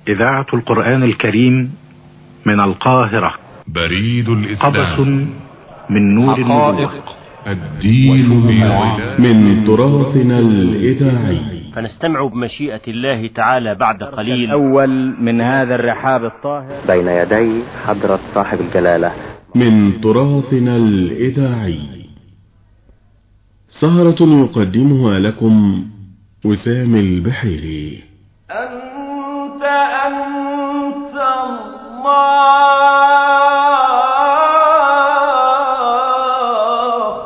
إذاعة القرآن الكريم من القاهرة بريد قبس الإسلام من نور النبوة حقائق الدين بيضاء من تراثنا الإذاعي فنستمع بمشيئة الله تعالى بعد قليل الأول من هذا الرحاب الطاهر بين يدي حضرة صاحب الجلالة من تراثنا الإذاعي سهرة يقدمها لكم أسام البحيري أنت أنت الله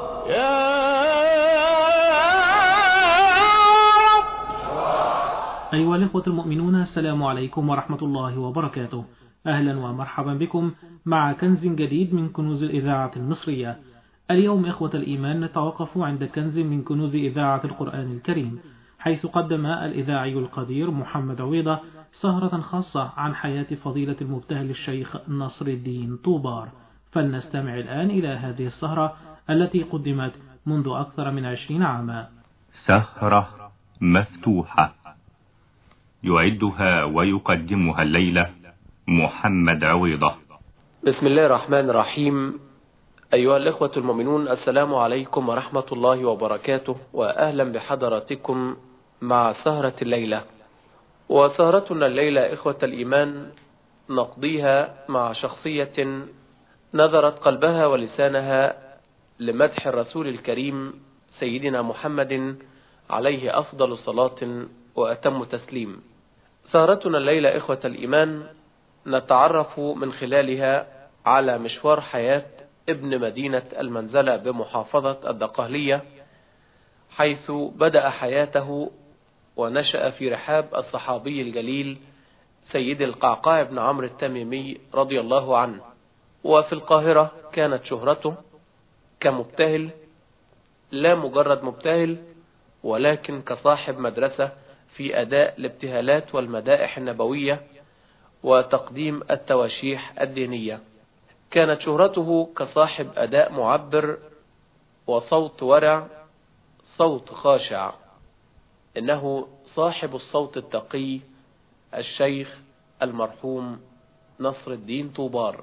أيها الإخوة المؤمنون السلام عليكم ورحمة الله وبركاته أهلا ومرحبا بكم مع كنز جديد من كنوز الإذاعة المصرية اليوم إخوة الإيمان نتوقف عند كنز من كنوز إذاعة القرآن الكريم حيث قدم الإذاعي القدير محمد عويضة سهرة خاصة عن حياة فضيلة المبتهل الشيخ نصر الدين طوبار فلنستمع الآن إلى هذه السهرة التي قدمت منذ أكثر من عشرين عاما سهرة مفتوحة يعدها ويقدمها الليلة محمد عويضة بسم الله الرحمن الرحيم أيها الإخوة المؤمنون السلام عليكم ورحمة الله وبركاته وأهلا بحضراتكم مع سهرة الليلة وسهرتنا الليلة إخوة الإيمان نقضيها مع شخصية نذرت قلبها ولسانها لمدح الرسول الكريم سيدنا محمد عليه أفضل صلاة وأتم تسليم سهرتنا الليلة إخوة الإيمان نتعرف من خلالها على مشوار حياة ابن مدينة المنزلة بمحافظة الدقهلية حيث بدأ حياته ونشأ في رحاب الصحابي الجليل سيد القعقاع بن عمرو التميمي رضي الله عنه وفي القاهرة كانت شهرته كمبتهل لا مجرد مبتهل ولكن كصاحب مدرسة في أداء الابتهالات والمدائح النبوية وتقديم التواشيح الدينية كانت شهرته كصاحب أداء معبر وصوت ورع صوت خاشع إنه صاحب الصوت التقي الشيخ المرحوم نصر الدين طوبار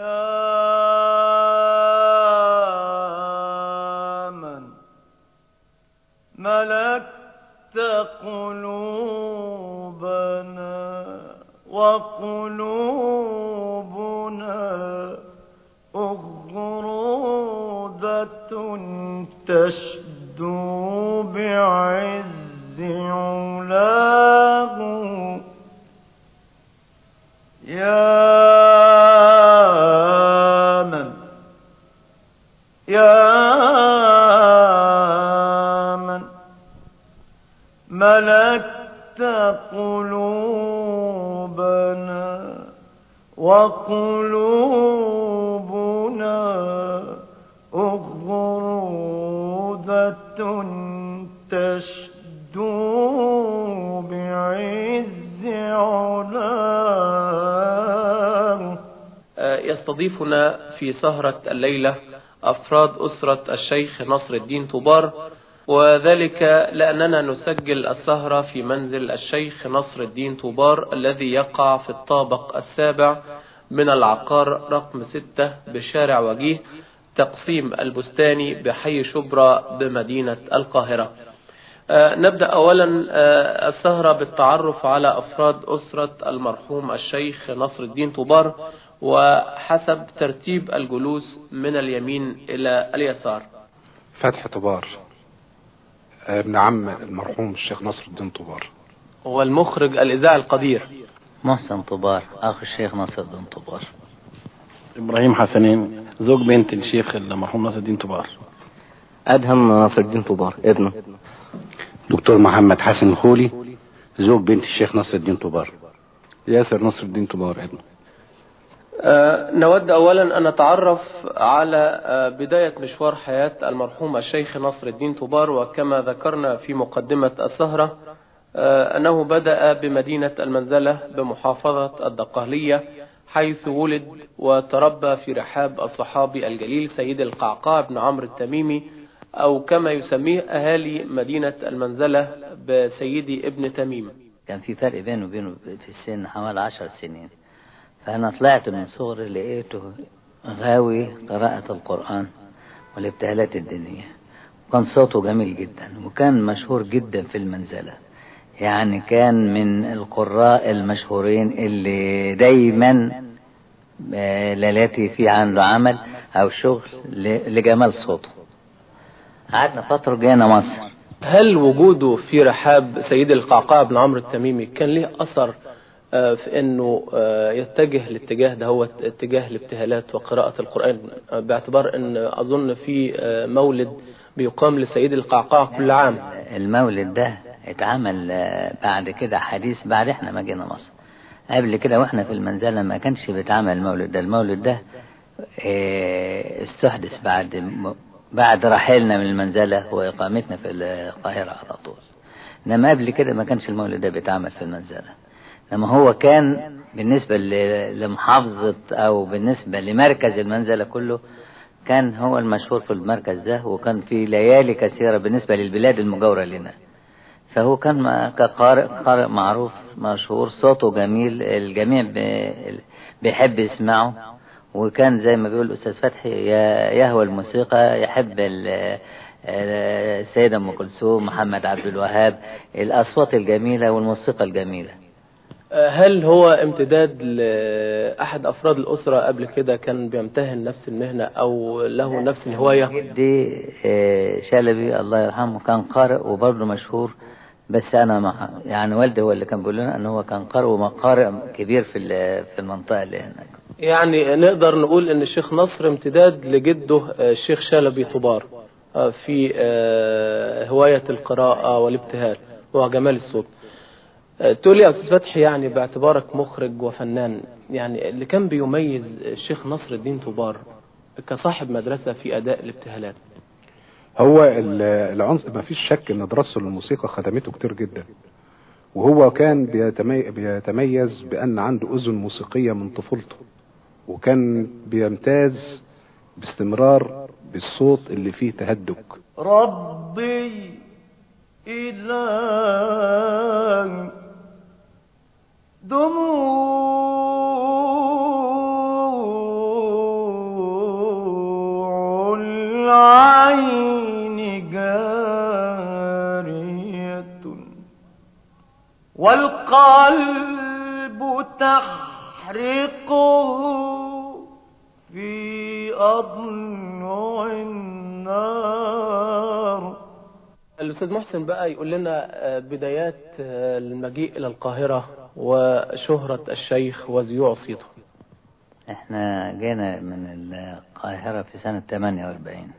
يا من ملكت قلوبنا وقلوبنا أغرودة تشدو بعز علاه يا من يا من ملكت قلوبنا وقلوبنا أغرودة تشدو بعز علاه يستضيفنا في سهرة الليلة أفراد أسرة الشيخ نصر الدين طوبار وذلك لأننا نسجل السهرة في منزل الشيخ نصر الدين طوبار الذي يقع في الطابق السابع من العقار رقم ستة بشارع وجيه تقسيم البستاني بحي شبرا بمدينة القاهرة آه، نبدأ أولا آه، السهرة بالتعرف على أفراد أسرة المرحوم الشيخ نصر الدين طوبار وحسب ترتيب الجلوس من اليمين إلى اليسار فتحي طبار ابن عم المرحوم الشيخ نصر الدين طبار والمخرج الإذاعي القدير محسن طبار أخ الشيخ نصر الدين طبار إبراهيم حسنين زوج بنت الشيخ المرحوم نصر الدين طبار أدهم نصر الدين طبار ابنه دكتور محمد حسن الخولي زوج بنت الشيخ نصر الدين طبار ياسر نصر الدين طبار ابنه آه، نود أولا أن نتعرف على آه، بداية مشوار حياة المرحوم الشيخ نصر الدين طوبار وكما ذكرنا في مقدمة السهرة آه، أنه بدأ بمدينة المنزلة بمحافظة الدقهلية حيث ولد وتربى في رحاب الصحابي الجليل سيد القعقاع بن عمرو التميمي أو كما يسميه أهالي مدينة المنزلة بسيدي ابن تميم كان في فرق بينه وبينه في السن حوالي عشر سنين فأنا طلعت من صغري لقيته غاوي قراءة القرآن والابتهالات الدينية وكان صوته جميل جدا وكان مشهور جدا في المنزلة يعني كان من القراء المشهورين اللي دايما آه، ليلاتي في عنده عمل أو شغل ل- لجمال صوته قعدنا فترة جينا مصر هل وجوده في رحاب سيد القعقاع بن عمرو التميمي كان ليه أثر آه، في أنه آه، يتجه الاتجاه ده هو اتجاه الابتهالات وقراءة القرآن آه، باعتبار أن أظن في آه، مولد بيقام لسيد القعقاع كل عام المولد ده اتعمل آه، بعد كده حديث بعد احنا ما جينا مصر قبل كده واحنا في المنزلة ما كانش بيتعمل المولد ده المولد ده آه، استحدث بعد م- بعد رحيلنا من المنزلة وإقامتنا في القاهرة على طول إنما قبل كده ما كانش المولد ده بيتعمل في المنزلة إنما هو كان بالنسبة ل- لمحافظة أو بالنسبة لمركز المنزلة كله كان هو المشهور في المركز ده وكان في ليالي كثيرة بالنسبة للبلاد المجاورة لنا فهو كان ما- كقارئ قارئ معروف مشهور صوته جميل الجميع بي- بيحب يسمعه وكان زي ما بيقول الأستاذ فتحي ي- يهوى الموسيقى يحب ال- السيدة أم كلثوم محمد عبد الوهاب الأصوات الجميلة والموسيقى الجميلة آه، هل هو امتداد لأحد أفراد الأسرة قبل كده كان بيمتهن نفس المهنة أو له نفس الهواية دي آه، شلبي الله يرحمه كان قارئ وبرضه مشهور بس انا مع يعني والدي هو اللي كان بيقول لنا ان هو كان قارئ وقارئ كبير في ال- في المنطقه اللي هناك يعني نقدر نقول ان الشيخ نصر امتداد لجده آه، الشيخ شلبي طبار آه، في آه، هواية القراءة والابتهال وجمال الصوت آه، تقول لي يا استاذ فتحي يعني باعتبارك مخرج وفنان يعني اللي كان بيميز الشيخ نصر الدين طبار كصاحب مدرسة في أداء الابتهالات هو ال- العنصر ما فيش شك ان دراسته للموسيقى خدمته كتير جدا وهو كان بيتمي- بيتميز بان عنده اذن موسيقيه من طفولته وكان بيمتاز باستمرار بالصوت اللي فيه تهدك ربي إله دموع العين جارية والقلب تحرقه في أضلع النار الأستاذ محسن بقى يقول لنا آه، بدايات آه، المجيء إلى القاهرة وشهرة الشيخ وزيوع صيته احنا جينا من القاهره في سنه 48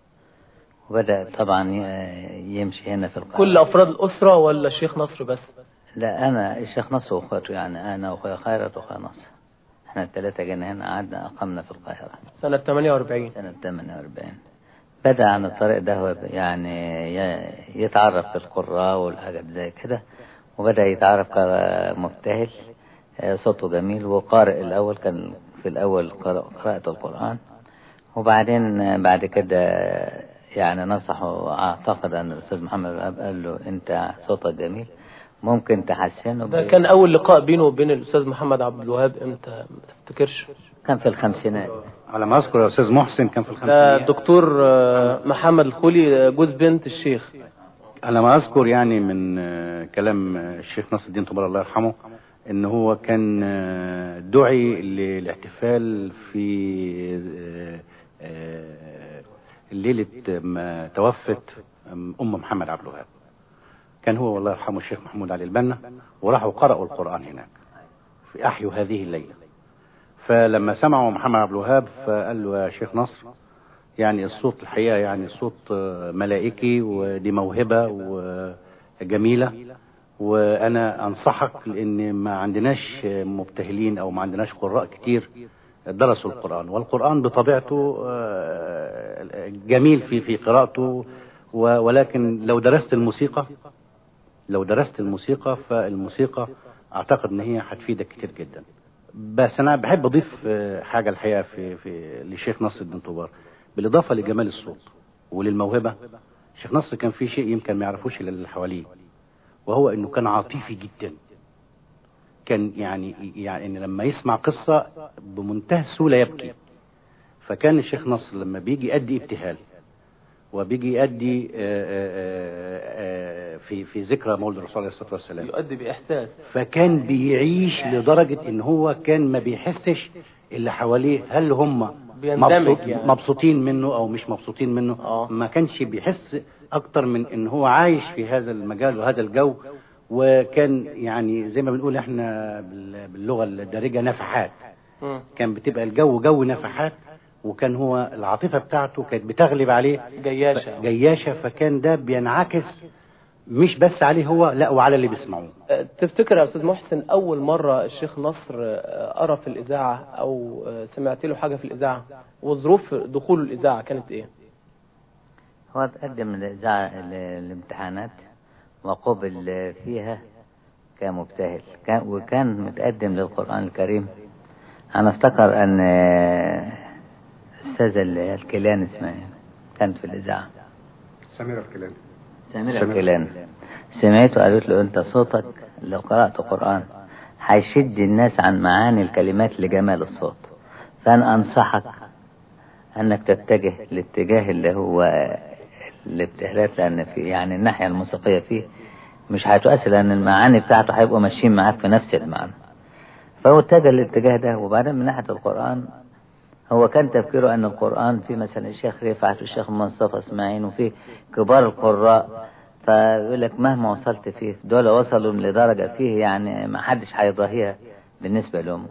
وبدا طبعا ي- يمشي هنا في القاهره كل أفراد الأسرة ولا الشيخ نصر بس لا انا الشيخ نصر واخواته يعني انا واخويا خيرت واخويا نصر احنا الثلاثه جينا هنا قعدنا اقمنا في القاهره سنة 48 سنة 48 بدأ عن الطريق ده هو يعني ي- يتعرف بالقراء والحاجات زي كده وبدأ يتعرف كمبتهل آه، صوته جميل وقارئ الأول كان في الأول قراءة قراءة القرآن وبعدين آه، بعد كده آه، يعني نصحه أعتقد أن الأستاذ محمد الوهاب قال له أنت صوتك جميل ممكن تحسنه ده ب- كان أول لقاء بينه وبين الأستاذ محمد عبد الوهاب إمتى ما تفتكرش كان في الخمسينات على ما اذكر يا استاذ محسن كان في ده الخمسينات الدكتور آه، محمد الخولي آه، جوز بنت الشيخ على ما اذكر يعني من آه، كلام آه، الشيخ نصر الدين طبار الله يرحمه ان هو كان آه، دعي للاحتفال في آه، آه، ليله ما توفت ام محمد عبد الوهاب كان هو والله يرحمه الشيخ محمود علي البنا وراحوا قرأوا القرآن هناك في أحيوا هذه الليلة فلما سمعوا محمد عبد الوهاب فقال له يا شيخ نصر يعني الصوت الحقيقة يعني صوت آه، ملائكي ودي موهبة وجميلة وأنا أنصحك لأن ما عندناش مبتهلين أو ما عندناش قراء كتير درسوا القرآن والقرآن بطبيعته آه، جميل في في قراءته و- ولكن لو درست الموسيقى لو درست الموسيقى فالموسيقى أعتقد إن هي هتفيدك كتير جدا بس أنا بحب أضيف آه، حاجة الحقيقة في في للشيخ نصر الدين طوبار بالإضافة لجمال الصوت وللموهبة الشيخ نصر كان في شيء يمكن ما يعرفوش إلا اللي حواليه وهو انه كان عاطفي جدا كان يعني يعني إن لما يسمع قصة بمنتهى السهولة يبكي فكان الشيخ نصر لما بيجي يأدي ابتهال وبيجي يأدي آه، آه، آه، في في ذكرى مولد الرسول عليه الصلاة والسلام يؤدي بإحساس فكان بيعيش لدرجة ان هو كان ما بيحسش اللي حواليه هل هم بيندمج مبسوط يعني. مبسوطين منه او مش مبسوطين منه آه. ما كانش بيحس اكتر من ان هو عايش في هذا المجال وهذا الجو وكان يعني زي ما بنقول احنا بال- باللغة الدارجة نفحات مم. كان بتبقى الجو جو نفحات وكان هو العاطفة بتاعته كانت بتغلب عليه جياشة جياشة فكان ده بينعكس مش بس عليه هو لا وعلى اللي بيسمعوه أه، تفتكر يا أستاذ محسن أول مرة الشيخ نصر أه، قرأ في الإذاعة أو أه، سمعت له حاجة في الإذاعة وظروف دخوله الإذاعة كانت إيه؟ هو تقدم الإذاعة ال- الامتحانات وقبل فيها كمبتهل كان وكان متقدم للقرآن الكريم أنا أفتكر أن الأستاذة ال- الكيلان اسمها إيه؟ كانت في الإذاعة سميرة الكلام سميرة سميرة. الكيلان سمعته قالت له أنت صوتك لو قرأت قرآن هيشد الناس عن معاني الكلمات لجمال الصوت فأنا أنصحك أنك تتجه الاتجاه اللي هو الابتهالات لأن في يعني الناحية الموسيقية فيه مش هتؤثر لأن المعاني بتاعته هيبقوا ماشيين معاك في نفس المعنى فهو اتجه الاتجاه ده وبعدين من ناحية القرآن هو كان تفكيره أن القرآن في مثلا الشيخ رفعت والشيخ مصطفى اسماعيل وفي كبار القراء فيقول لك مهما وصلت فيه دول وصلوا لدرجة فيه يعني ما حدش هيضاهيها بالنسبة لهم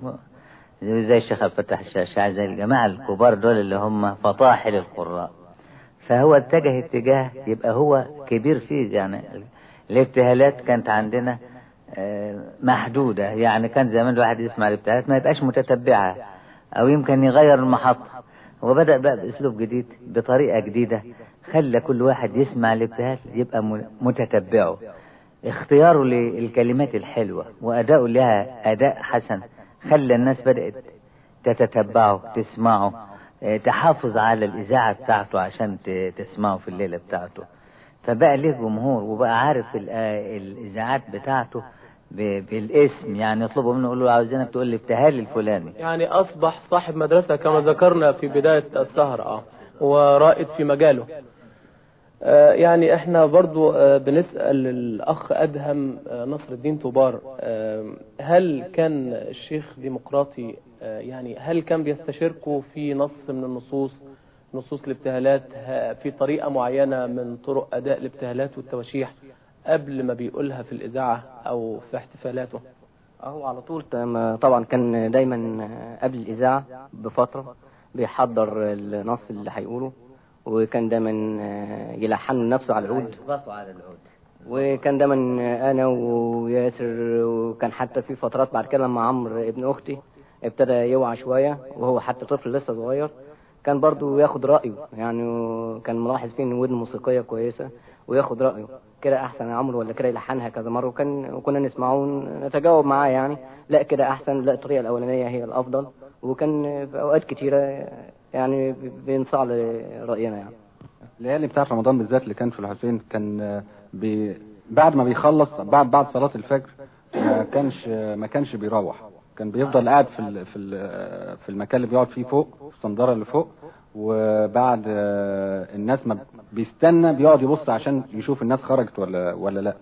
زي الشيخ عبد الفتاح الشاعر زي الجماعة الكبار دول اللي هم فطاحل القراء فهو اتجه اتجاه يبقى هو كبير فيه يعني الابتهالات كانت عندنا آه، محدودة يعني كان زمان الواحد يسمع الابتهالات ما يبقاش متتبعها أو يمكن يغير المحطة هو بدأ بقى بأسلوب جديد بطريقة جديدة خلى كل واحد يسمع الابتهال يبقى م- متتبعه اختياره للكلمات الحلوة وأداؤه لها أداء حسن خلى الناس بدأت تتتبعه تسمعه اه، تحافظ على الإذاعة بتاعته عشان ت- تسمعه في الليلة بتاعته فبقى ليه جمهور وبقى عارف ال- اه، الإذاعات بتاعته ب- بالاسم يعني يطلبوا منه يقولوا له عاوزينك تقول لي ابتهال الفلاني يعني أصبح صاحب مدرسة كما ذكرنا في بداية السهرة آه، ورائد في مجاله آه، يعني احنا برضو آه، بنسأل الأخ أدهم آه، نصر الدين طوبار آه، هل كان الشيخ ديمقراطي آه، يعني هل كان بيستشيركوا في نص من النصوص نصوص الابتهالات ه- في طريقة معينة من طرق أداء الابتهالات والتواشيح قبل ما بيقولها في الإذاعة أو في احتفالاته هو على طول تم- طبعا كان دايما قبل الإذاعة بفترة بيحضر النص اللي هيقوله وكان دايما يلحن نفسه على العود يضغطوا على العود وكان دايما انا وياسر وكان حتى في فترات بعد كده لما عمرو ابن اختي ابتدى يوعى شويه وهو حتى طفل لسه صغير كان برضو ياخد رايه يعني كان ملاحظ فيه ان ودن موسيقيه كويسه وياخد رايه كده احسن يا عمرو ولا كده يلحنها كذا مره وكان وكنا نسمعه ونتجاوب معاه يعني لا كده احسن لا الطريقه الاولانيه هي الافضل وكان في اوقات كتيره يعني بينصاع لراينا يعني الليالي بتاعت رمضان بالذات اللي كان في الحسين كان آه، بي بعد ما بيخلص بعد بعد صلاة الفجر ما كانش ما كانش بيروح كان بيفضل قاعد في ال- في ال- في المكان اللي بيقعد فيه فوق في الصندارة اللي فوق وبعد آه، الناس ما بيستنى بيقعد يبص عشان يشوف الناس خرجت ولا ولا لا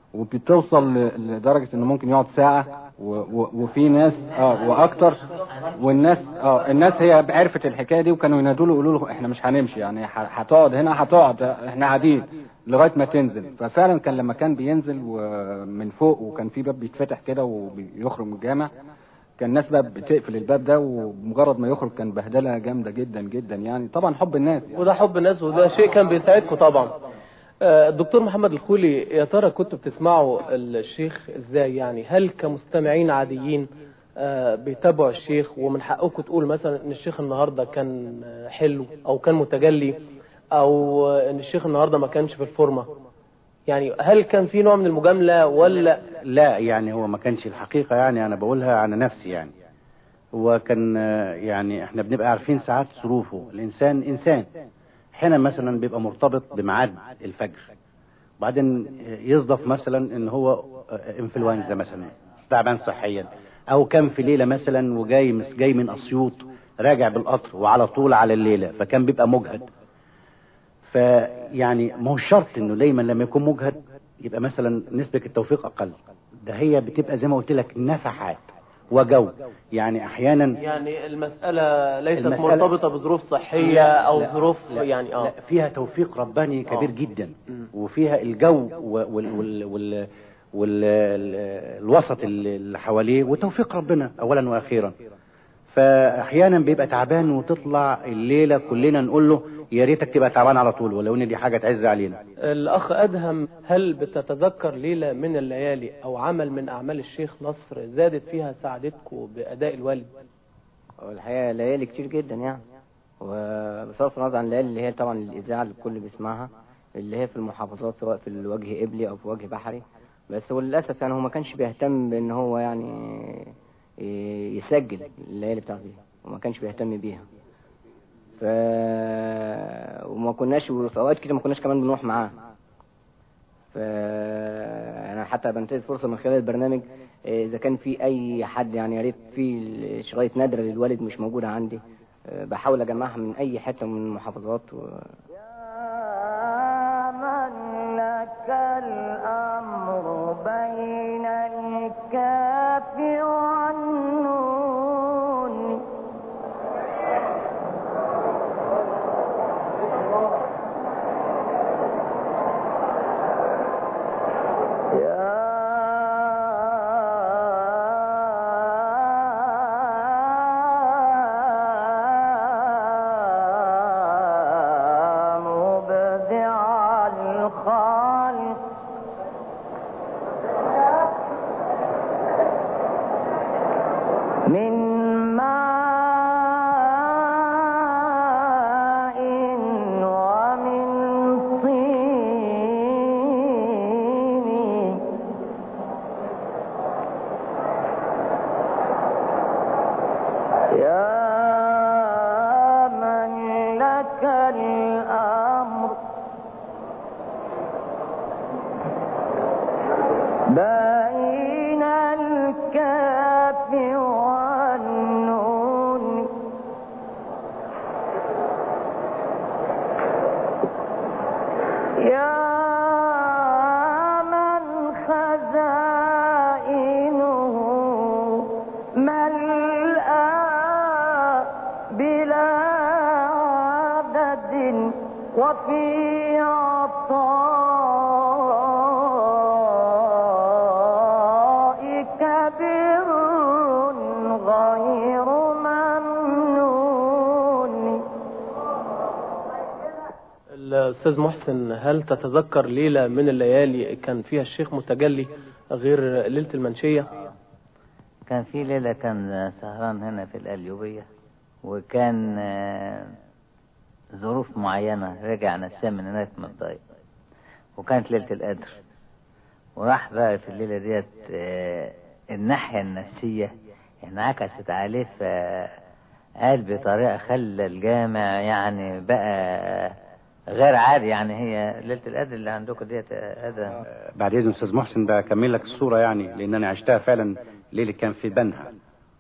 وبتوصل ل- لدرجة انه ممكن يقعد ساعة و و وفي ناس اه واكتر والناس اه الناس هي عرفت الحكايه دي وكانوا ينادوا له يقولوا له احنا مش هنمشي يعني ه- هتقعد هنا هتقعد احنا قاعدين لغايه ما تنزل ففعلا كان لما كان بينزل ومن فوق وكان في باب بيتفتح كده وبيخرج من الجامع كان الناس بقى بتقفل الباب ده ومجرد ما يخرج كان بهدله جامده جدا جدا يعني طبعا حب الناس وده حب الناس وده شيء كان بيساعدكم طبعا آه، الدكتور محمد الخولي يا ترى كنتوا بتسمعوا الشيخ ازاي يعني هل كمستمعين عاديين آه، بيتابعوا الشيخ ومن حقكم تقول مثلا ان الشيخ النهارده كان آه، حلو او كان متجلي او آه، ان الشيخ النهارده ما كانش في الفورمه يعني هل كان في نوع من المجامله ولا لا يعني هو ما كانش الحقيقة يعني أنا بقولها عن نفسي يعني هو كان آه، يعني احنا بنبقى عارفين ساعات ظروفه الإنسان إنسان حين مثلا بيبقى مرتبط بميعاد الفجر وبعدين يصدف مثلا ان هو انفلونزا مثلا تعبان صحيا او كان في ليله مثلا وجاي مس- جاي من اسيوط راجع بالقطر وعلى طول على الليله فكان بيبقى مجهد فيعني ما هو شرط انه دايما لما يكون مجهد يبقى مثلا نسبه التوفيق اقل ده هي بتبقى زي ما قلت لك نفحات وجو يعني احيانا يعني المسألة ليست المسألة- مرتبطة بظروف صحية لا، أو لا، ظروف لا، يعني اه لا فيها توفيق رباني كبير آه. جدا مم. وفيها الجو وال وال وال وال الوسط اللي اللي حواليه وتوفيق ربنا اولا واخيرا فاحيانا بيبقى تعبان وتطلع الليله كلنا نقول له يا ريتك تبقى تعبان على طول ولو ان دي حاجه تعز علينا الأخ أدهم هل بتتذكر ليلة من الليالي أو عمل من أعمال الشيخ نصر زادت فيها سعادتكم بأداء الوالد والحقيقة ليالي كتير جدا يعني وبصرف النظر عن الليالي اللي هي طبعا الإذاعة اللي الكل بيسمعها اللي هي في المحافظات سواء في الوجه قبلي أو في وجه بحري بس هو للأسف يعني هو ما كانش بيهتم بإن هو يعني ي- يسجل الليالي بتاعته دي وما كانش بيهتم بيها ف وما كناش وفي أوقات كتير ما كناش كمان بنروح معاه ف انا حتى بنتهز فرصه من خلال البرنامج إيه، اذا كان في اي حد يعني يا ريت في شرايط نادره للوالد مش موجوده عندي إيه، بحاول اجمعها من اي حته من المحافظات و... من لك الأمر بين الكاف والنون يا مبدع الخالق من ماء ومن طين يا من لك الأمر بين الكاف والنون يا من خزائنه ملأى بلا عدد وفي عطائك بر غير ممنون الأستاذ محسن هل تتذكر ليلة من الليالي كان فيها الشيخ متجلي غير ليلة المنشية كان في ليلة كان سهران هنا في القليوبية وكان آه، ظروف معينة رجع نسام من هناك متضايق وكانت ليلة القدر وراح بقى في الليلة ديت آه، الناحية النفسية انعكست عليه فقال بطريقة خلى الجامع يعني بقى غير عادي يعني هي ليلة القدر اللي عندكم ديت يا ادم بعد اذن استاذ محسن بكمل لك الصوره يعني لان انا عشتها فعلا ليله كان في بنها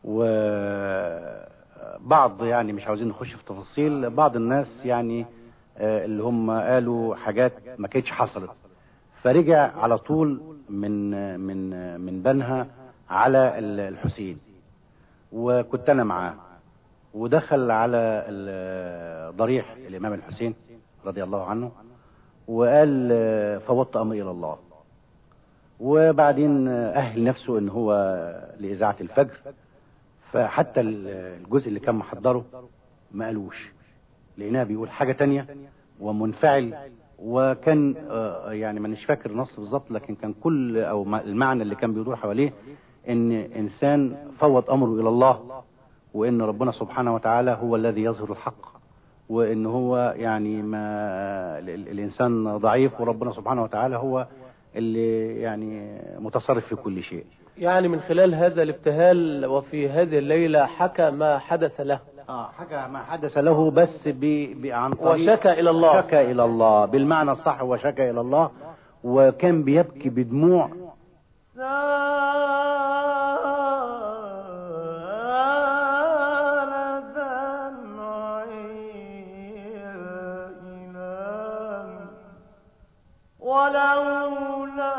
وبعض يعني مش عاوزين نخش في تفاصيل بعض الناس يعني آه، اللي هم قالوا حاجات ما كانتش حصلت فرجع على طول من آه، من آه، من بنها على ال- الحسين وكنت انا معاه ودخل على ال- ضريح الامام الحسين رضي الله عنه وقال آه، فوضت امري الى الله وبعدين أهل نفسه إن هو لإذاعة الفجر فحتى الجزء اللي كان محضره ما قالوش لقيناه بيقول حاجة تانية ومنفعل وكان آه، يعني ما مش فاكر النص بالظبط لكن كان كل أو ما- المعنى اللي كان بيدور حواليه إن إنسان فوض أمره إلى الله وإن ربنا سبحانه وتعالى هو الذي يظهر الحق وإن هو يعني ما ال- ال- الإنسان ضعيف وربنا سبحانه وتعالى هو اللي يعني متصرف في كل شيء يعني من خلال هذا الابتهال وفي هذه الليلة حكى ما حدث له اه حكى ما حدث له بس ب... ب... عن طريق وشكى إلى الله. شكى الى الله بالمعنى الصح وشكى الى الله وكان بيبكي بدموع سال دمعي إلى ولولا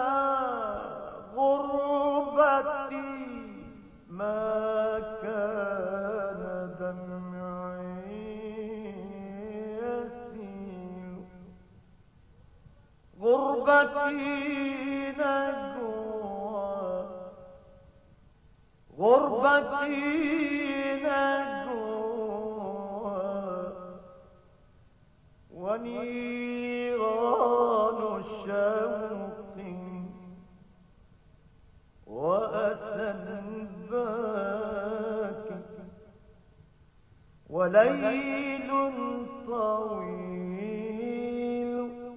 غربتي ما كان دمعي يسيل غربتي نجوى غربتي نجوى ونيران الشوق وأتى الباكي وليل طويل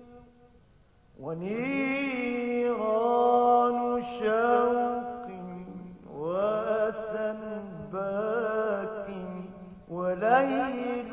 ونيران شوق وأسى باك وليل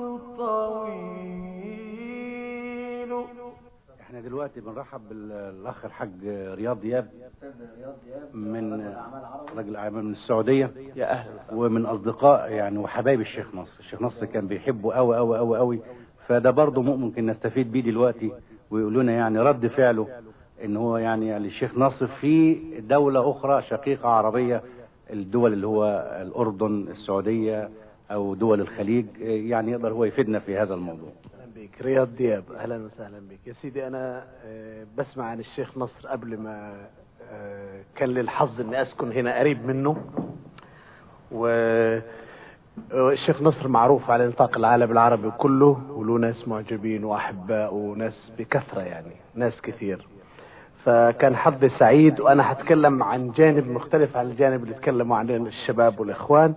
طويل احنا دلوقتي بنرحب بالاخ الحاج رياض دياب من رجل اعمال من السعوديه يا اهلا ومن اصدقاء يعني وحبايب الشيخ نصر الشيخ نصر كان بيحبه قوي قوي قوي قوي فده برضه ممكن نستفيد بيه دلوقتي ويقول لنا يعني رد فعله ان هو يعني, يعني الشيخ نصر في دولة اخرى شقيقة عربية الدول اللي هو الاردن السعودية او دول الخليج يعني يقدر هو يفيدنا في هذا الموضوع اهلا بك رياض دياب اهلا وسهلا بك يا سيدي انا آه، بسمع عن الشيخ نصر قبل ما آه، كان لي الحظ اني اسكن هنا قريب منه والشيخ نصر معروف على نطاق العالم العربي كله وله ناس معجبين واحباء وناس بكثره يعني ناس كثير فكان حظي سعيد وانا هتكلم عن جانب مختلف عن الجانب اللي تكلموا عنه الشباب والاخوان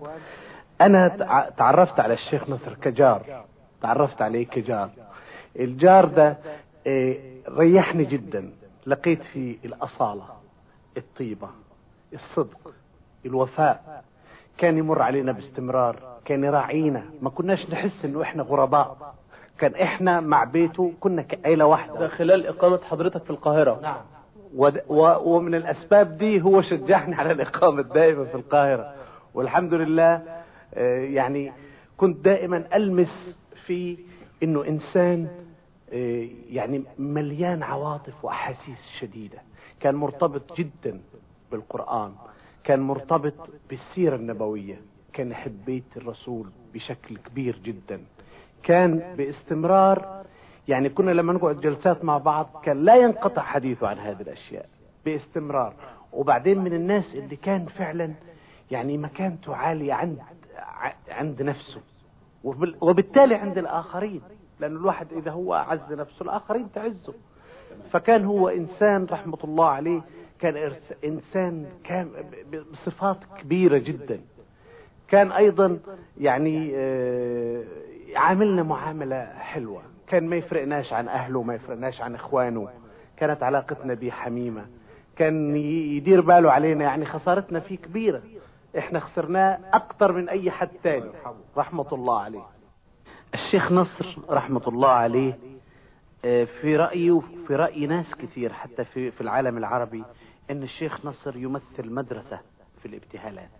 انا تع- تعرفت على الشيخ نصر كجار تعرفت عليه كجار الجار ده إيه، ريحني جدا لقيت فيه الاصاله الطيبه الصدق الوفاء كان يمر علينا باستمرار كان يراعينا ما كناش نحس انه احنا غرباء كان احنا مع بيته كنا كعيله واحده ده خلال إقامة حضرتك في القاهرة نعم ود- و- ومن الاسباب دي هو شجعني على الاقامه الدائمه في القاهره والحمد لله آه، يعني كنت دائما المس في انه انسان آه، يعني مليان عواطف واحاسيس شديده كان مرتبط جدا بالقران كان مرتبط بالسيره النبويه كان يحب بيت الرسول بشكل كبير جدا كان باستمرار يعني كنا لما نقعد جلسات مع بعض كان لا ينقطع حديثه عن هذه الاشياء باستمرار وبعدين من الناس اللي كان فعلا يعني مكانته عاليه عند ع- عند نفسه وبال- وبالتالي عند الاخرين لان الواحد اذا هو اعز نفسه الاخرين تعزه فكان هو انسان رحمه الله عليه كان إرس- انسان كان ب- ب- بصفات كبيره جدا كان ايضا يعني آه، عاملنا معامله حلوه كان ما يفرقناش عن اهله ما يفرقناش عن اخوانه كانت علاقتنا بيه حميمه كان ي- يدير باله علينا يعني خسارتنا فيه كبيره احنا خسرناه اكتر من اي حد تاني رحمه الله عليه الشيخ نصر رحمه الله عليه آه، في رأيي وفي رأي ناس كثير حتى في في العالم العربي ان الشيخ نصر يمثل مدرسة في الابتهالات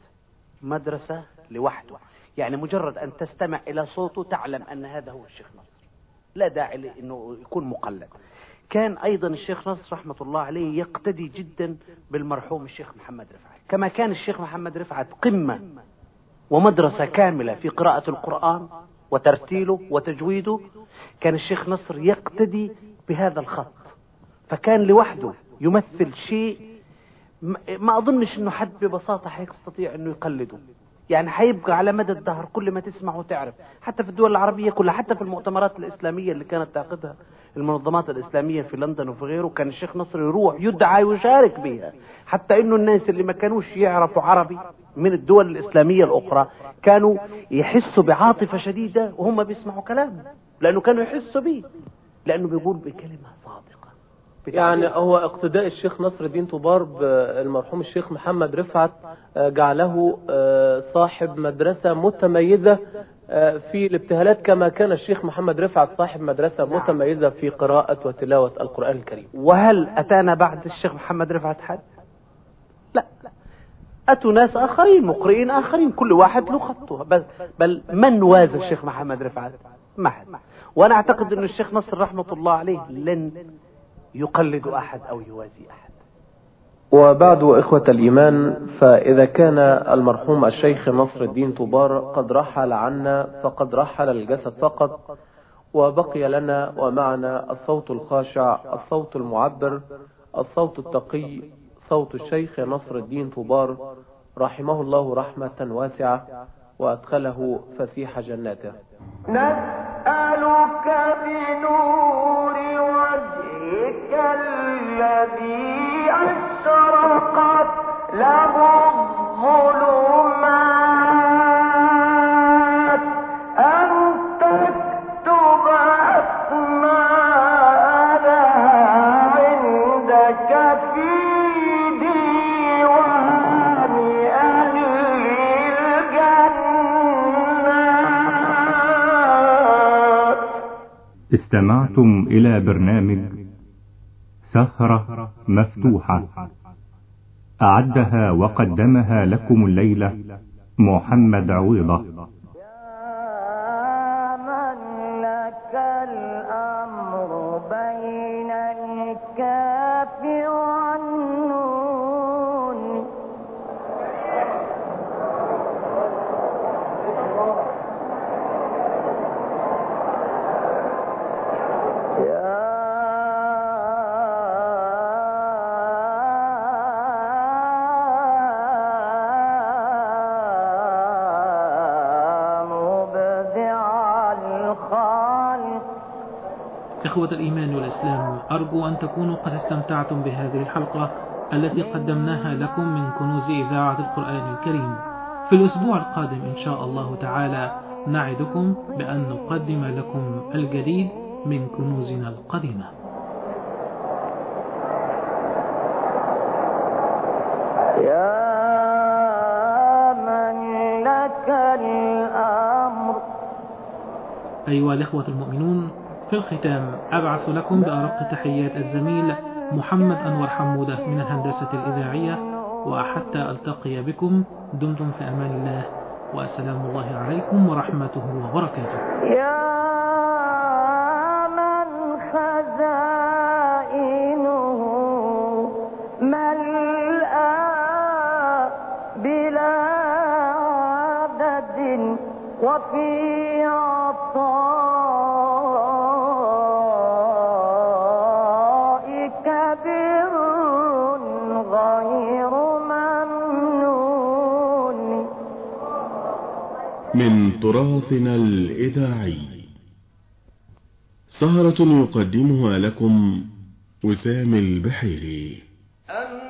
مدرسة لوحده يعني مجرد ان تستمع الى صوته تعلم ان هذا هو الشيخ نصر لا داعي لانه يكون مقلد كان ايضا الشيخ نصر رحمة الله عليه يقتدي جدا بالمرحوم الشيخ محمد رفعت كما كان الشيخ محمد رفعت قمة ومدرسة كاملة في قراءة القرآن وترتيله وتجويده كان الشيخ نصر يقتدي بهذا الخط فكان لوحده يمثل شيء ما- ما اظنش انه حد ببساطة هيستطيع انه يقلده يعني هيبقى على مدى الدهر كل ما تسمع وتعرف حتى في الدول العربية كلها حتى في المؤتمرات الإسلامية اللي كانت تعقدها المنظمات الإسلامية في لندن وفي غيره كان الشيخ نصر يروح يدعى ويشارك بها حتى انه الناس اللي ما كانوش يعرفوا عربي من الدول الإسلامية الأخرى كانوا يحسوا بعاطفة شديدة وهم بيسمعوا كلامه لأنه كانوا يحسوا به لأنه بيقول بكلمة صادقة يعني هو اقتداء الشيخ نصر الدين طوبار بالمرحوم الشيخ محمد رفعت آه، جعله آه، صاحب مدرسة متميزة آه، في الابتهالات كما كان الشيخ محمد رفعت صاحب مدرسة متميزة في قراءة وتلاوة القرآن الكريم وهل أتانا بعد الشيخ محمد رفعت حد لا أتوا ناس آخرين مقرئين آخرين كل واحد له خطه بل, بل من وازى الشيخ محمد رفعت ما حد وأنا أعتقد أن الشيخ نصر رحمة الله عليه لن يقلد أحد أو يوازي أحد وبعد إخوة الإيمان فإذا كان المرحوم الشيخ نصر الدين طوبار قد رحل عنا فقد رحل الجسد فقط وبقي لنا ومعنا الصوت الخاشع الصوت المعبر الصوت التقي صوت الشيخ نصر الدين طوبار رحمه الله رحمة واسعة وأدخله فسيح جناته نسألك بنور وجهك الذي أشرقت له الظلمات أن تكتب أسماءنا عندك في ديوان أهل الجنات استمعتم إلى برنامج سهرة مفتوحة أعدها وقدمها لكم الليلة محمد عويضة من لك الأمر بين الكاف والنون يا مبدع الخالق إخوة الإيمان والإسلام أرجو أن تكونوا قد استمتعتم بهذه الحلقة التي قدمناها لكم من كنوز إذاعة القرآن الكريم في الأسبوع القادم إن شاء الله تعالى نعدكم بأن نقدم لكم الجديد من كنوزنا القديمة يا من لك الأمر أيها الإخوة المؤمنون في الختام أبعث لكم بأرق تحيات الزميل محمد أنور حمودة من الهندسة الإذاعية وحتى ألتقي بكم دمتم في أمان الله وسلام الله عليكم ورحمته وبركاته يا من خزائنه ملأى بلا عدد وفي عطائك بر غير ممنون من تراثنا الإذاعي سهرة يقدمها لكم وسام البحيري أن